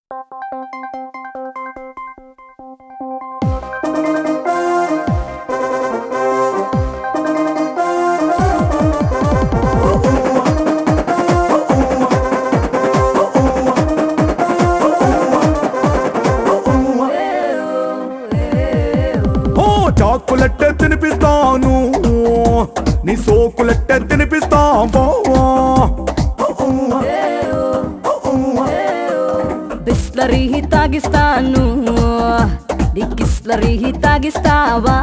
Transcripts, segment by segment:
ఓ చాకులెట్టే తినిపిస్తాను నీ సోకులెట్టే తినిపిస్తావా బిస్లరీ తాగిస్తాను డిక్కిస్లరీ తాగిస్తావా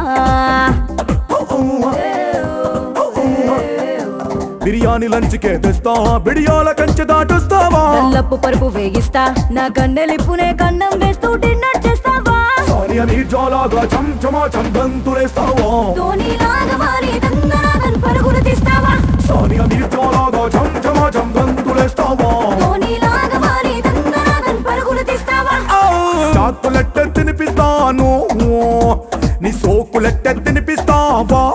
బిర్యానీ లంచ్కే తెస్తా బిడియాల కంచె దాటుస్తావా నల్లప్పు పరుపు వేగిస్తా నా కన్నెలిప్పునే కన్నం వేస్తూ డిన్నర్ చేస్తావా సానియా నీ జాలాగా చంచమా చందంతులేస్తావా ధోనిలాగా మారి దందనాదన్ పరుగులు తీస్తావా సానియా నీ జాలాగా చంచమా చందంతులేస్తావా ధోనిలాగా మారి దందనాదన్ పరుగులు తీస్తావా చాకులెట్టే తినిపిస్తాను నీ సోకులెట్టే తినిపిస్తావా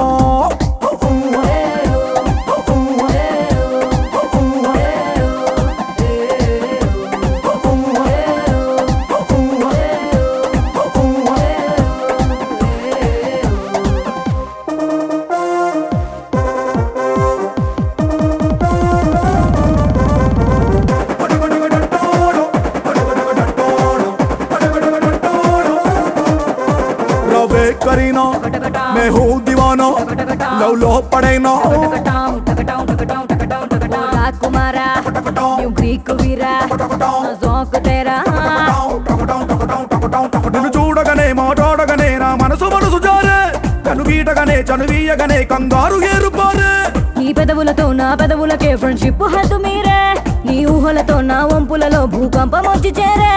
రవే కరీనా మే హూ దివానా లవ్ లో పడైనా రాకుమారా నువ్వు గ్రీకు వీరా నా జోకు తేరా నిన్ను చూడగానే మాట్లాడగానే నా మనసు మనసు జారే కనుగీటగానే చనువీయగానే కంగారు ఏరుపారే నీ పెదవులతో నా పెదవులకే ఫ్రెండ్షిప్ హద్దు మీరే నీ ఊహలతో నా వంపులలో భూకంపం వచ్చి చేరే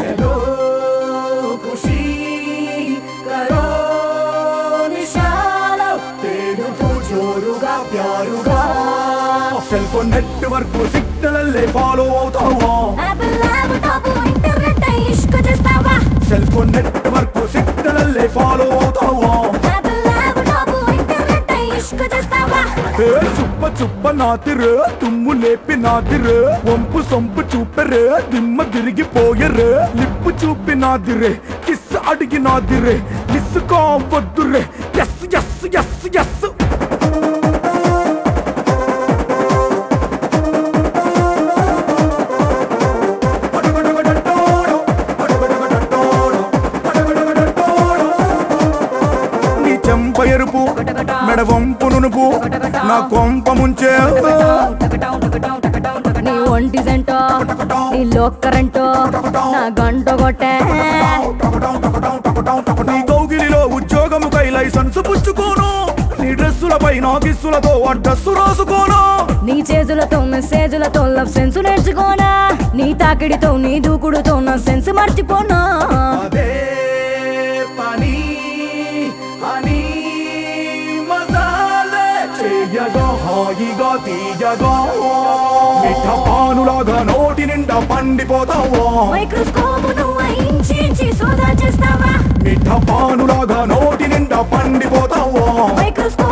సెల్ ఫోన్ నెట్వర్క్ సిగ్నల్ అల్లే ఫాలో అవుతావా యాపిల్ ల్యాప్టాప్ ఇంటర్నెట్ ఇష్క చేస్తావా సెల్ ఫోన్ నెట్వర్క్ సిగ్నల్ అల్లే ఫాలో అవుతావా యాపిల్ ల్యాప్టాప్ ఇంటర్నెట్ ఇష్క చేస్తావా ఏ చుప్ప చుప్ప నాతిరే తుమ్ము లేపి నాదిరే వంపు సొంపు చూపెరే దిమ్మ తిరిగిపోయరే లిప్పు చూపి నాదిరే కిస్ అడిగి నాదిరే మిస్ కావద్దురే ఎస్ ఎస్ ఎస్ ఎస్ నీ చెంప ఎరుపు మెడ వంపు నునుపు నా కొంప ముంచే నీ ఒంటి సెంటో నీ లోక్కరంటో నా గంట కొట్టే నీ కౌగిలిలో ఉద్యోగముకై లైసెన్స్ పుచ్చుకోను నీ డ్రెస్సులపై నా కిస్సులతో అడ్రస్సు రాసుకోను నీ చేతులతో మెసేజ్లతో లవ్ సెన్స్ నేర్చుకోనా నీ తాకిడితో నీ దూకుడుతో నా సెన్స్ మర్చిపోనా అదే పని అని మసాలే చేయగా హాయిగా తీయగా మిఠ పానులాగా నోటి నిండా పండిపోతావా మైక్రోస్కోప్ నువ్వు ఇంచి ఇంచి సోదా చేస్తావా మిఠ పానులాగా నోటి నిండా పండిపోతావా మైక్రోస్కోప్